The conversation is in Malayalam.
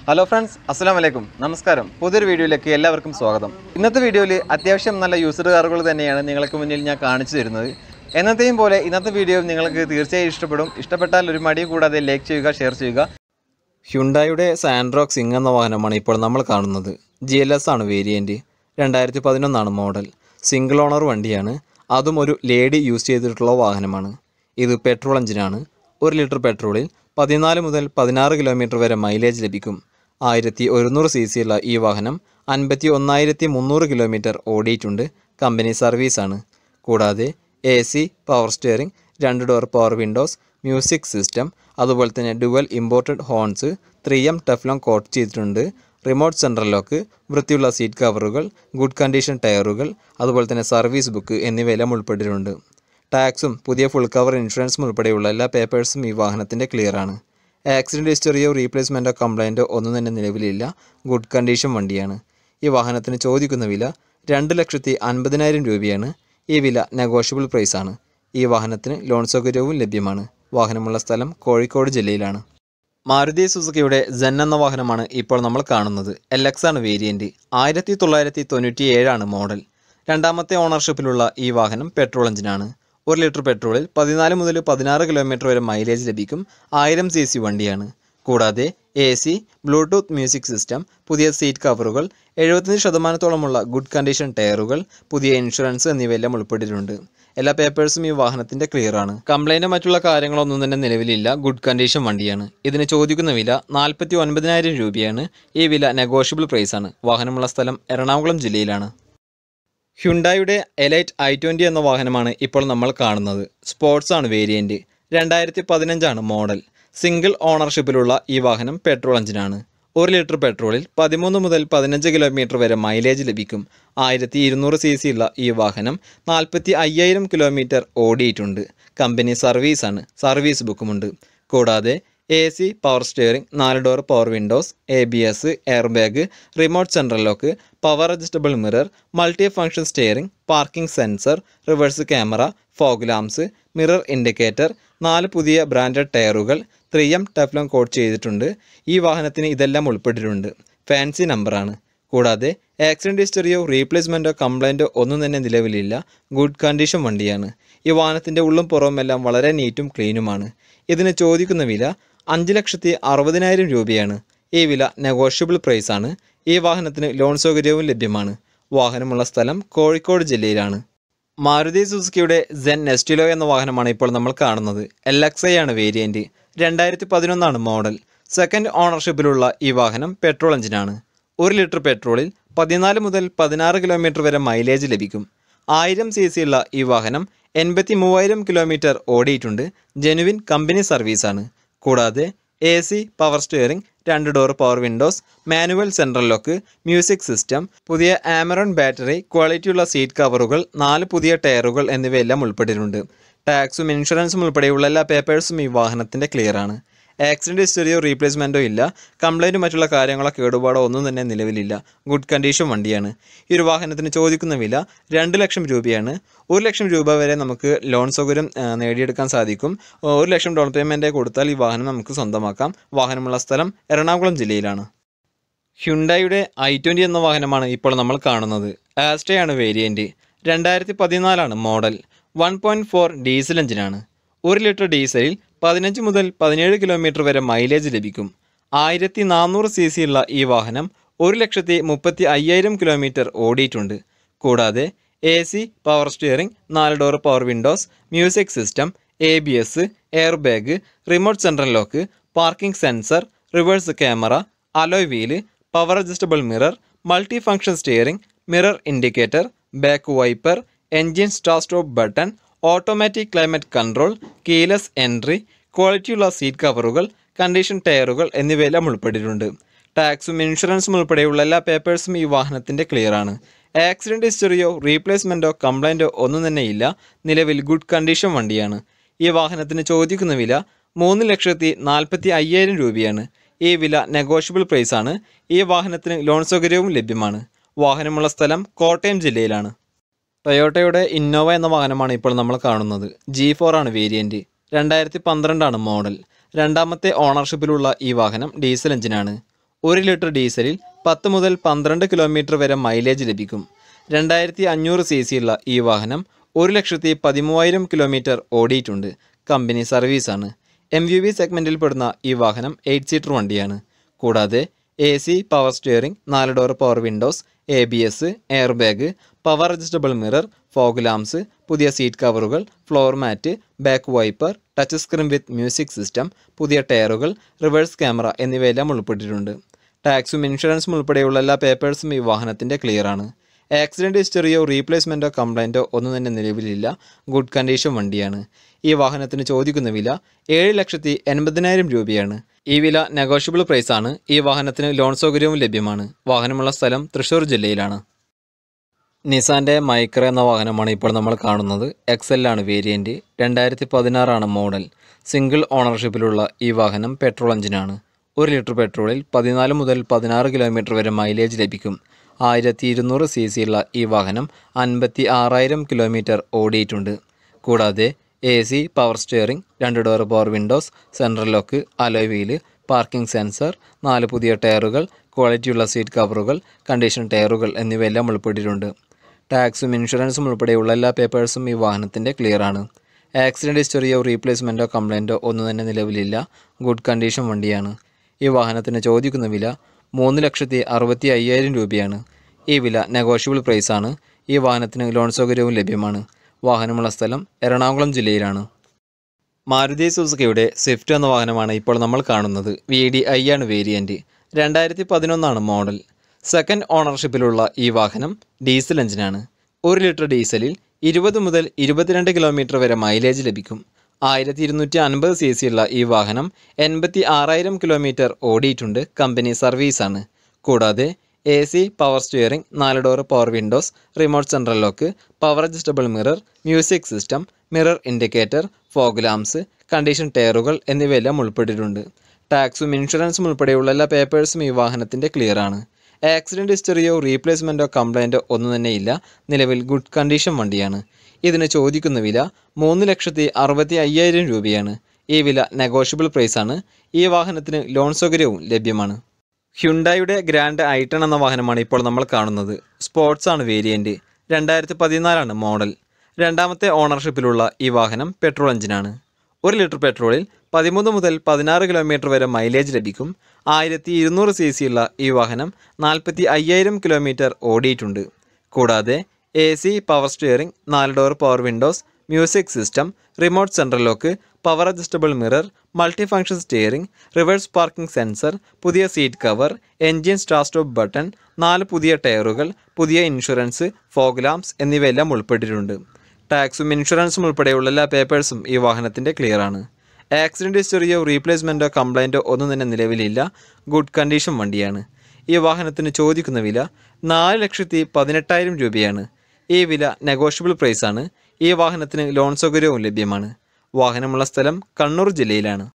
ഹലോ ഫ്രണ്ട്സ് അസ്സാം വലൈക്കും നമസ്കാരം പുതിയൊരു വീഡിയോയിലേക്ക് എല്ലാവർക്കും സ്വാഗതം ഇന്നത്തെ വീഡിയോയിൽ അത്യാവശ്യം നല്ല യൂസർ കാറുകൾ തന്നെയാണ് നിങ്ങൾക്ക് മുന്നിൽ ഞാൻ കാണിച്ചു തരുന്നത് എന്നത്തെയും പോലെ ഇന്നത്തെ വീഡിയോ നിങ്ങൾക്ക് തീർച്ചയായും ഇഷ്ടപ്പെടും ഇഷ്ടപ്പെട്ടാൽ ഒരു മടി കൂടാതെ ലൈക്ക് ചെയ്യുക ഷെയർ ചെയ്യുക ഹ്യുണ്ടായുടെ സാൻഡ്രോക്ക് സിംഗ് എന്ന വാഹനമാണ് ഇപ്പോൾ നമ്മൾ കാണുന്നത് ജി എൽ എസ് ആണ് വേരിയൻറ്റ് രണ്ടായിരത്തി പതിനൊന്നാണ് മോഡൽ സിംഗിൾ ഓണർ വണ്ടിയാണ് അതും ഒരു ലേഡി യൂസ് ചെയ്തിട്ടുള്ള വാഹനമാണ് ഇത് പെട്രോൾ എഞ്ചിനാണ് ഒരു ലിറ്റർ പെട്രോളിൽ പതിനാല് മുതൽ പതിനാറ് കിലോമീറ്റർ വരെ മൈലേജ് ലഭിക്കും ആയിരത്തി ഒരുന്നൂറ് സി സി ഉള്ള ഈ വാഹനം അൻപത്തി ഒന്നായിരത്തി മുന്നൂറ് കിലോമീറ്റർ ഓടിയിട്ടുണ്ട് കമ്പനി സർവീസാണ് കൂടാതെ എ സി പവർ സ്റ്റിയറിംഗ് രണ്ട് door power windows music system അതുപോലെ തന്നെ dual imported horns three M Teflon coat ചെയ്തിട്ടുണ്ട് റിമോട്ട് സെൻട്രൽ ലോക്ക് വൃത്തിയുള്ള സീറ്റ് കവറുകൾ ഗുഡ് കണ്ടീഷൻ ടയറുകൾ അതുപോലെ തന്നെ സർവീസ് ബുക്ക് എന്നിവയെല്ലാം ഉൾപ്പെട്ടിട്ടുണ്ട് ടാക്സും പുതിയ ഫുൾ കവർ ഇൻഷുറൻസും ഉൾപ്പെടെയുള്ള എല്ലാ പേപ്പേഴ്സും ഈ വാഹനത്തിൻ്റെ ക്ലിയറാണ് ആക്സിഡൻറ്റ് ഹിസ്റ്ററിയോ റീപ്ലേസ്മെൻറ്റോ കംപ്ലൈൻറ്റോ ഒന്നും തന്നെ നിലവിലില്ല ഗുഡ് കണ്ടീഷൻ വണ്ടിയാണ് ഈ വാഹനത്തിന് ചോദിക്കുന്ന വില രണ്ട് ലക്ഷത്തി അൻപതിനായിരം രൂപയാണ് ഈ വില നെഗോഷ്യബിൾ പ്രൈസാണ് ഈ വാഹനത്തിന് ലോൺ സൗകര്യവും ലഭ്യമാണ് വാഹനമുള്ള സ്ഥലം കോഴിക്കോട് ജില്ലയിലാണ് മാരുതി സുസുക്കിയുടെ സെൻ എന്ന വാഹനമാണ് ഇപ്പോൾ നമ്മൾ കാണുന്നത് എൽ എക്സ് ആണ് വേരിയൻറ്റ് ആയിരത്തി തൊള്ളായിരത്തി തൊണ്ണൂറ്റി ഏഴാണ് മോഡൽ രണ്ടാമത്തെ ഓണർഷിപ്പിലുള്ള ഈ വാഹനം പെട്രോൾ എഞ്ചിനാണ് ഒരു ലിറ്റർ പെട്രോളിൽ പതിനാല് മുതൽ പതിനാറ് കിലോമീറ്റർ വരെ മൈലേജ് ലഭിക്കും ആയിരം സി സി വണ്ടിയാണ് കൂടാതെ A C Bluetooth music system പുതിയ സീറ്റ് കവറുകൾ എഴുപത്തഞ്ച് ശതമാനത്തോളമുള്ള ഗുഡ് കണ്ടീഷൻ ടയറുകൾ പുതിയ ഇൻഷുറൻസ് എന്നിവയെല്ലാം ഉൾപ്പെട്ടിട്ടുണ്ട് എല്ലാ പേപ്പേഴ്സും ഈ വാഹനത്തിന്റെ ക്ലിയർ ആണ് കംപ്ലൈൻറ്റോ മറ്റുള്ള കാര്യങ്ങളൊന്നും തന്നെ നിലവിലില്ല ഗുഡ് കണ്ടീഷൻ വണ്ടിയാണ് ഇതിന് ചോദിക്കുന്ന വില നാൽപ്പത്തി ഒൻപതിനായിരം രൂപയാണ് ഈ വില നെഗോഷ്യബിൾ പ്രൈസാണ് വാഹനമുള്ള സ്ഥലം എറണാകുളം ജില്ലയിലാണ് ഹ്യുണ്ടായുടെ എലൈറ്റ് ഐ ട്വൻ്റി എന്ന വാഹനമാണ് ഇപ്പോൾ നമ്മൾ കാണുന്നത് സ്പോർട്സ് ആണ് വേരിയൻറ്റ് രണ്ടായിരത്തി പതിനഞ്ചാണ് മോഡൽ സിംഗിൾ ഓണർഷിപ്പിലുള്ള ഈ വാഹനം പെട്രോൾ എഞ്ചിനാണ് ഒരു ലിറ്റർ പെട്രോളിൽ പതിമൂന്ന് മുതൽ പതിനഞ്ച് കിലോമീറ്റർ വരെ മൈലേജ് ലഭിക്കും ആയിരത്തി ഇരുന്നൂറ് സി സി ഉള്ള ഈ വാഹനം നാൽപ്പത്തി അയ്യായിരം കിലോമീറ്റർ ഓടിയിട്ടുണ്ട് കമ്പനി സർവീസാണ് സർവീസ് ബുക്കുമുണ്ട് കൂടാതെ എ സി പവർ സ്റ്റിയറിംഗ് നാല് door power windows A B S air bag remote central lock power adjustable mirror multi function steering parking sensor reverse camera fog lamps mirror indicator നാല് പുതിയ ബ്രാൻഡഡ് ടയറുകൾ ത്രീ എം ടെഫ്ലോൺ കോട്ട് ചെയ്തിട്ടുണ്ട് ഈ വാഹനത്തിന് ഇതെല്ലാം ഉൾപ്പെട്ടിട്ടുണ്ട് ഫാൻസി നമ്പറാണ് കൂടാതെ ആക്സിഡൻറ്റ് ഹിസ്റ്ററിയോ റീപ്ലേസ്മെൻറ്റോ കംപ്ലൈൻറ്റോ ഒന്നും തന്നെ നിലവിലില്ല ഗുഡ് കണ്ടീഷൻ വണ്ടിയാണ് ഈ വാഹനത്തിൻ്റെ ഉള്ളും പുറവും എല്ലാം വളരെ നീറ്റും ക്ലീനുമാണ് ഇതിന് ചോദിക്കുന്ന വില അഞ്ച് ലക്ഷത്തി അറുപതിനായിരം രൂപയാണ് ഈ വില നെഗോഷ്യബിൾ പ്രൈസാണ് ഈ വാഹനത്തിന് ലോൺ സൗകര്യവും ലഭ്യമാണ് വാഹനമുള്ള സ്ഥലം കോഴിക്കോട് ജില്ലയിലാണ് മാരുതി സുസുക്കിയുടെ സെൻ നെസ്റ്റിലോ എന്ന വാഹനമാണ് ഇപ്പോൾ നമ്മൾ കാണുന്നത് എൽ എക്സ് ഐ ആണ് വേരിയൻറ്റ് രണ്ടായിരത്തി പതിനൊന്നാണ് മോഡൽ സെക്കൻഡ് ഓണർഷിപ്പിലുള്ള ഈ വാഹനം പെട്രോൾ എഞ്ചിനാണ് ഒരു ലിറ്റർ പെട്രോളിൽ പതിനാല് മുതൽ പതിനാറ് കിലോമീറ്റർ വരെ മൈലേജ് ലഭിക്കും ആയിരം സി സി ഉള്ള ഈ വാഹനം എൺപത്തി മൂവായിരം കിലോമീറ്റർ ഓടിയിട്ടുണ്ട് ജെനുവിൻ കമ്പനി സർവീസാണ് കൂടാതെ എ സി പവർ സ്റ്റിയറിംഗ് രണ്ട് door power windows manual central lock music system പുതിയ ആമറോൺ ബാറ്ററി ക്വാളിറ്റിയുള്ള സീറ്റ് കവറുകൾ നാല് പുതിയ ടയറുകൾ എന്നിവയെല്ലാം ഉൾപ്പെട്ടിട്ടുണ്ട് ടാക്സും ഇൻഷുറൻസും ഉൾപ്പെടെയുള്ള എല്ലാ പേപ്പേഴ്സും ഈ വാഹനത്തിൻ്റെ ക്ലിയർ ആണ് ആക്സിഡൻറ്റ് ഹിസ്റ്ററിയോ റീപ്ലേസ്മെൻറ്റോ ഇല്ല കംപ്ലൈൻറ്റും മറ്റുള്ള കാര്യങ്ങളോ കേടുപാടോ ഒന്നും തന്നെ നിലവിലില്ല ഗുഡ് കണ്ടീഷൻ വണ്ടിയാണ് ഈ ഒരു വാഹനത്തിന് ചോദിക്കുന്ന വില രണ്ട് ലക്ഷം രൂപയാണ് ഒരു ലക്ഷം രൂപ വരെ നമുക്ക് ലോൺ സൗകര്യം ആ, നേടിയെടുക്കാൻ സാധിക്കും ഒരു ലക്ഷം ഡൗൺ പേയ്മെൻറ്റ് കൊടുത്താൽ ഈ വാഹനം നമുക്ക് സ്വന്തമാക്കാം വാഹനമുള്ള സ്ഥലം എറണാകുളം ജില്ലയിലാണ് ഹ്യുണ്ടായുടെ ഐ ട്വൻ്റി എന്ന വാഹനമാണ് ഇപ്പോൾ നമ്മൾ കാണുന്നത് ആസ്ട്രയാണ് വേരിയൻറ്റ് രണ്ടായിരത്തി പതിനാലാണ് model one point four diesel എഞ്ചിനാണ് ഒരു ലിറ്റർ ഡീസലിൽ പതിനഞ്ച് മുതൽ പതിനേഴ് കിലോമീറ്റർ വരെ മൈലേജ് ലഭിക്കും ആയിരത്തി നാനൂറ് സി സി ഉള്ള ഈ വാഹനം ഒരു ലക്ഷത്തി മുപ്പത്തി അയ്യായിരം കിലോമീറ്റർ ഓടിയിട്ടുണ്ട് കൂടാതെ എ സി പവർ സ്റ്റിയറിംഗ് നാല് door power windows music system A B S air bag remote central lock parking sensor reverse camera alloy wheel power adjustable mirror multi function steering mirror indicator back wiper engine start stop button automatic climate control keyless entry ക്വാളിറ്റിയുള്ള സീറ്റ് കവറുകൾ കണ്ടീഷൻ ടയറുകൾ എന്നിവയെല്ലാം ഉൾപ്പെട്ടിട്ടുണ്ട് ടാക്സും ഇൻഷുറൻസും ഉൾപ്പെടെയുള്ള എല്ലാ പേപ്പേഴ്സും ഈ വാഹനത്തിൻ്റെ ക്ലിയർ ആണ് ആക്സിഡൻറ്റ് ഹിസ്റ്ററിയോ റീപ്ലേസ്മെൻറ്റോ കംപ്ലൈൻറ്റോ ഒന്നും തന്നെ ഇല്ല നിലവിൽ ഗുഡ് കണ്ടീഷൻ വണ്ടിയാണ് ഈ വാഹനത്തിന് ചോദിക്കുന്ന വില മൂന്ന് ലക്ഷത്തി നാൽപ്പത്തി അയ്യായിരം രൂപയാണ് ഈ വില നെഗോഷ്യബിൾ പ്രൈസാണ് ഈ വാഹനത്തിന് ലോൺ സൗകര്യവും ലഭ്യമാണ് വാഹനമുള്ള സ്ഥലം കോട്ടയം ജില്ലയിലാണ് ടൊയോട്ടയുടെ ഇന്നോവ എന്ന വാഹനമാണ് ഇപ്പോൾ നമ്മൾ കാണുന്നത് ജി ഫോർ ആണ് വേരിയൻറ്റ് രണ്ടായിരത്തി പന്ത്രണ്ടാണ് മോഡൽ രണ്ടാമത്തെ ഓണർഷിപ്പിലുള്ള ഈ വാഹനം ഡീസൽ എഞ്ചിനാണ് ഒരു ലിറ്റർ ഡീസലിൽ പത്ത് മുതൽ പന്ത്രണ്ട് കിലോമീറ്റർ വരെ മൈലേജ് ലഭിക്കും രണ്ടായിരത്തി അഞ്ഞൂറ് സി സി ഉള്ള ഈ വാഹനം ഒരു ലക്ഷത്തി പതിമൂവായിരം കിലോമീറ്റർ ഓടിയിട്ടുണ്ട് കമ്പനി സർവീസാണ് എം യു വി സെഗ്മെൻറ്റിൽ പെടുന്ന ഈ വാഹനം എയ്റ്റ് സീറ്റർ വണ്ടിയാണ് കൂടാതെ എ സി പവർ സ്റ്റിയറിംഗ് നാല് door power windows A B S air bag power adjustable mirror fog lamps പുതിയ സീറ്റ് കവറുകൾ floor mat back wiper touch screen with music system പുതിയ ടയറുകൾ റിവേഴ്സ് ക്യാമറ എന്നിവയെല്ലാം ഉൾപ്പെട്ടിട്ടുണ്ട് ടാക്സും ഇൻഷുറൻസും ഉൾപ്പെടെയുള്ള എല്ലാ പേപ്പേഴ്സും ഈ വാഹനത്തിൻ്റെ ക്ലിയറാണ് ആക്സിഡൻറ്റ് ഹിസ്റ്ററിയോ റീപ്ലേസ്മെൻറ്റോ കംപ്ലൈൻറ്റോ ഒന്നും തന്നെ നിലവിലില്ല ഗുഡ് കണ്ടീഷൻ വണ്ടിയാണ് ഈ വാഹനത്തിന് ചോദിക്കുന്ന വില ഏഴ് ലക്ഷത്തി എൺപതിനായിരം രൂപയാണ് ഈ വില നെഗോഷ്യബിൾ പ്രൈസാണ് ഈ വാഹനത്തിന് ലോൺ സൗകര്യവും ലഭ്യമാണ് വാഹനമുള്ള സ്ഥലം തൃശ്ശൂർ ജില്ലയിലാണ് നിസാൻ്റെ മൈക്ര എന്ന വാഹനമാണ് ഇപ്പോൾ നമ്മൾ കാണുന്നത് എക്സെല്ലാണ് വേരിയൻറ്റ് രണ്ടായിരത്തി പതിനാറാണ് മോഡൽ സിംഗിൾ ഓണർഷിപ്പിലുള്ള ഈ വാഹനം പെട്രോൾ എഞ്ചിനാണ് ഒരു ലിറ്റർ പെട്രോളിൽ പതിനാല് മുതൽ പതിനാറ് കിലോമീറ്റർ വരെ മൈലേജ് ലഭിക്കും ആയിരത്തി ഇരുന്നൂറ് സി സി ഉള്ള ഈ വാഹനം അൻപത്തി ആറായിരം കിലോമീറ്റർ ഓടിയിട്ടുണ്ട് കൂടാതെ എ സി പവർ സ്റ്റിയറിംഗ് രണ്ട് door power windows central lock alloy wheel parking sensor നാല് പുതിയ ടയറുകൾ ക്വാളിറ്റിയുള്ള സീറ്റ് കവറുകൾ കണ്ടീഷൻ ടയറുകൾ എന്നിവയെല്ലാം ഉൾപ്പെട്ടിട്ടുണ്ട് ടാക്സും ഇൻഷുറൻസും ഉൾപ്പെടെയുള്ള എല്ലാ പേപ്പേഴ്സും ഈ വാഹനത്തിൻ്റെ ക്ലിയറാണ് ആക്സിഡൻറ്റ് ഹിസ്റ്ററിയോ റീപ്ലേസ്മെൻറ്റോ കംപ്ലൈൻറ്റോ ഒന്നും തന്നെ നിലവിലില്ല ഗുഡ് കണ്ടീഷൻ വണ്ടിയാണ് ഈ വാഹനത്തിന് ചോദിക്കുന്ന വില മൂന്ന് ലക്ഷത്തി അറുപത്തി അയ്യായിരം രൂപയാണ് ഈ വില നെഗോഷ്യബിൾ പ്രൈസാണ് ഈ വാഹനത്തിന് ലോൺ സൗകര്യവും ലഭ്യമാണ് വാഹനമുള്ള സ്ഥലം എറണാകുളം ജില്ലയിലാണ് മാരുതി സുസുക്കിയുടെ സ്വിഫ്റ്റ് എന്ന വാഹനമാണ് ഇപ്പോൾ നമ്മൾ കാണുന്നത് വി ഡി ഐ ആണ് വേരിയൻറ്റ് രണ്ടായിരത്തി പതിനൊന്നാണ് മോഡൽ സെക്കൻഡ് ഓണർഷിപ്പിലുള്ള ഈ വാഹനം ഡീസൽ എഞ്ചിനാണ് ഒരു ലിറ്റർ ഡീസലിൽ ഇരുപത് മുതൽ ഇരുപത്തിരണ്ട് കിലോമീറ്റർ വരെ മൈലേജ് ലഭിക്കും ആയിരത്തി ഇരുന്നൂറ്റി അൻപത് സി സി ഉള്ള ഈ വാഹനം എൺപത്തി ആറായിരം കിലോമീറ്റർ ഓടിയിട്ടുണ്ട് കമ്പനി സർവീസാണ് കൂടാതെ എ സി പവർ സ്റ്റിയറിംഗ് നാല് door power windows remote central lock power adjustable mirror music system mirror indicator fog lamps condition ടയറുകൾ എന്നിവയെല്ലാം ഉൾപ്പെട്ടിട്ടുണ്ട് ടാക്സും ഇൻഷുറൻസും ഉൾപ്പെടെയുള്ള എല്ലാ പേപ്പേഴ്സും ഈ വാഹനത്തിൻ്റെ ക്ലിയറാണ് ആക്സിഡൻറ്റ് ഹിസ്റ്ററിയോ റീപ്ലേസ്മെൻറ്റോ കംപ്ലൈൻറ്റോ ഒന്നും തന്നെ ഇല്ല നിലവിൽ ഗുഡ് കണ്ടീഷൻ വണ്ടിയാണ് ഇതിന് ചോദിക്കുന്ന വില മൂന്ന് ലക്ഷത്തി അറുപത്തി അയ്യായിരം രൂപയാണ് ഈ വില നെഗോഷ്യബിൾ പ്രൈസാണ് ഈ വാഹനത്തിന് ലോൺ സൗകര്യവും ലഭ്യമാണ് ഹ്യുണ്ടായുടെ ഗ്രാൻഡ് ഐട്ടൺ എന്ന വാഹനമാണ് ഇപ്പോൾ നമ്മൾ കാണുന്നത് സ്പോർട്സ് ആണ് വേരിയൻറ്റ് രണ്ടായിരത്തി പതിനാലാണ് മോഡൽ രണ്ടാമത്തെ ഓണർഷിപ്പിലുള്ള ഈ വാഹനം പെട്രോൾ എഞ്ചിനാണ് ഒരു ലിറ്റർ പെട്രോളിൽ പതിമൂന്ന് മുതൽ പതിനാറ് കിലോമീറ്റർ വരെ മൈലേജ് ലഭിക്കും ആയിരത്തി ഇരുന്നൂറ് സി സി ഉള്ള ഈ വാഹനം നാൽപ്പത്തി അയ്യായിരം കിലോമീറ്റർ ഓടിയിട്ടുണ്ട് കൂടാതെ എ സി പവർ സ്റ്റിയറിംഗ് നാല് door power windows music system remote central lock power adjustable mirror multi function steering reverse parking sensor പുതിയ seat cover engine start stop button നാല് പുതിയ ടയറുകൾ പുതിയ ഇൻഷുറൻസ് ഫോഗ് ലാംപ്സ് എന്നിവയെല്ലാം ഉൾപ്പെട്ടിട്ടുണ്ട് ടാക്സും ഇൻഷുറൻസും ഉൾപ്പെടെയുള്ള എല്ലാ പേപ്പേഴ്സും ഈ വാഹനത്തിൻ്റെ ക്ലിയറാണ് ആക്സിഡൻറ്റ് ഹിസ്റ്ററിയോ റീപ്ലേസ്മെൻറ്റോ കംപ്ലൈൻറ്റോ ഒന്നും തന്നെ നിലവിലില്ല ഗുഡ് കണ്ടീഷൻ വണ്ടിയാണ് ഈ വാഹനത്തിന് ചോദിക്കുന്ന വില നാല് ലക്ഷത്തി പതിനെട്ടായിരം രൂപയാണ് ഈ വില നെഗോഷ്യബിൾ പ്രൈസാണ് ഈ വാഹനത്തിന് ലോൺ സൗകര്യവും ലഭ്യമാണ് വാഹനമുള്ള സ്ഥലം കണ്ണൂർ ജില്ലയിലാണ്